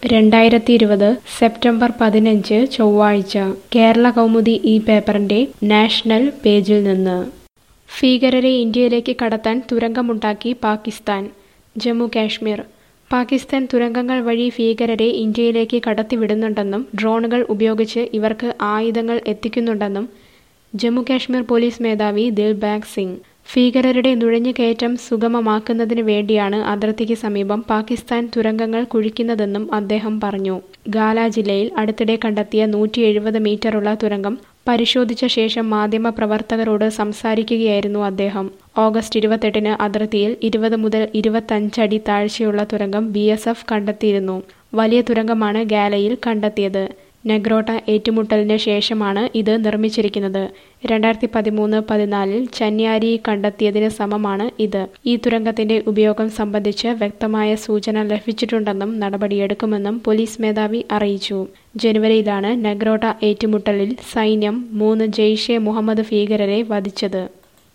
രണ്ടായിരത്തി ഇരുപത് സെപ്റ്റംബർ പതിനഞ്ച് ചൊവ്വാഴ്ച കേരള കൗമുദി ഈ പേപ്പറിന്റെ നാഷണൽ പേജിൽ നിന്ന് ഭീകരരെ ഇന്ത്യയിലേക്ക് കടത്താൻ തുരങ്കമുണ്ടാക്കി പാകിസ്ഥാൻ ജമ്മു കാശ്മീർ പാകിസ്ഥാൻ തുരങ്കങ്ങൾ വഴി ഭീകരരെ ഇന്ത്യയിലേക്ക് കടത്തിവിടുന്നുണ്ടെന്നും ഡ്രോണുകൾ ഉപയോഗിച്ച് ഇവർക്ക് ആയുധങ്ങൾ എത്തിക്കുന്നുണ്ടെന്നും ജമ്മു കാശ്മീർ പോലീസ് മേധാവി ദിൽബാഗ് സിംഗ് ഭീകരരുടെ നുഴഞ്ഞുകയറ്റം സുഗമമാക്കുന്നതിന് വേണ്ടിയാണ് അതിർത്തിക്ക് സമീപം പാകിസ്ഥാൻ തുരങ്കങ്ങൾ കുഴിക്കുന്നതെന്നും അദ്ദേഹം പറഞ്ഞു ഗാല ജില്ലയിൽ അടുത്തിടെ കണ്ടെത്തിയ നൂറ്റി എഴുപത് മീറ്ററുള്ള തുരങ്കം പരിശോധിച്ച ശേഷം മാധ്യമപ്രവർത്തകരോട് സംസാരിക്കുകയായിരുന്നു അദ്ദേഹം ഓഗസ്റ്റ് ഇരുപത്തെട്ടിന് അതിർത്തിയിൽ ഇരുപത് മുതൽ ഇരുപത്തഞ്ചടി താഴ്ചയുള്ള തുരങ്കം ബി കണ്ടെത്തിയിരുന്നു വലിയ തുരങ്കമാണ് ഗാലയിൽ കണ്ടെത്തിയത് നെഗ്രോട്ട ഏറ്റുമുട്ടലിന് ശേഷമാണ് ഇത് നിർമ്മിച്ചിരിക്കുന്നത് രണ്ടായിരത്തി പതിമൂന്ന് പതിനാലിൽ ചന്യാരി കണ്ടെത്തിയതിന് സമമാണ് ഇത് ഈ തുരങ്കത്തിന്റെ ഉപയോഗം സംബന്ധിച്ച് വ്യക്തമായ സൂചന ലഭിച്ചിട്ടുണ്ടെന്നും നടപടിയെടുക്കുമെന്നും പോലീസ് മേധാവി അറിയിച്ചു ജനുവരിയിലാണ് നെഗ്രോട്ട ഏറ്റുമുട്ടലിൽ സൈന്യം മൂന്ന് ജെയ്ഷെ മുഹമ്മദ് ഭീകരരെ വധിച്ചത്